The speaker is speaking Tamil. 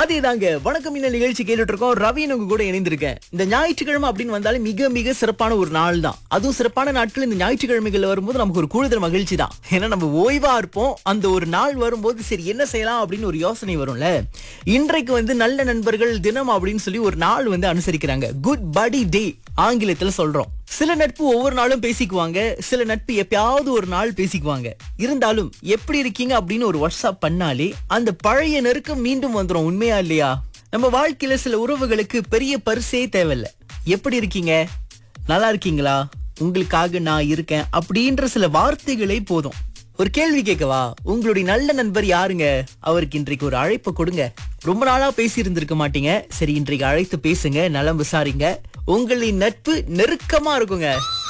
அதேதாங்க வணக்கம் இந்த நிகழ்ச்சி கேட்டுட்டு இருக்கோம் ரவின் உங்க கூட இணைந்திருக்கேன் இந்த ஞாயிற்றுக்கிழமை அப்படின்னு வந்தாலே மிக மிக சிறப்பான ஒரு நாள் தான் அதுவும் சிறப்பான நாட்கள் இந்த ஞாயிற்றுக்கிழமைகள் வரும்போது நமக்கு ஒரு கூடுதல் மகிழ்ச்சி தான் ஏன்னா நம்ம ஓய்வா இருப்போம் அந்த ஒரு நாள் வரும்போது சரி என்ன செய்யலாம் அப்படின்னு ஒரு யோசனை வரும்ல இன்றைக்கு வந்து நல்ல நண்பர்கள் தினம் அப்படின்னு சொல்லி ஒரு நாள் வந்து அனுசரிக்கிறாங்க குட் படி டே ஆங்கிலத்துல சொல்றோம் சில நட்பு ஒவ்வொரு நாளும் பேசிக்குவாங்க சில நட்பு எப்பயாவது ஒரு நாள் பேசிக்குவாங்க இருந்தாலும் எப்படி இருக்கீங்க அப்படின்னு ஒரு வாட்ஸ்அப் பண்ணாலே அந்த பழைய நெருக்கம் மீண்டும் வந்துரும் உண்மையா இல்லையா நம்ம வாழ்க்கையில சில உறவுகளுக்கு பெரிய பரிசே தேவையில்ல எப்படி இருக்கீங்க நல்லா இருக்கீங்களா உங்களுக்காக நான் இருக்கேன் அப்படின்ற சில வார்த்தைகளே போதும் ஒரு கேள்வி கேட்கவா உங்களுடைய நல்ல நண்பர் யாருங்க அவருக்கு இன்றைக்கு ஒரு அழைப்பு கொடுங்க ரொம்ப நாளா பேசி இருந்திருக்க மாட்டீங்க சரி இன்றைக்கு அழைத்து பேசுங்க நலம் விசாரிங்க உங்களின் நட்பு நெருக்கமா இருக்குங்க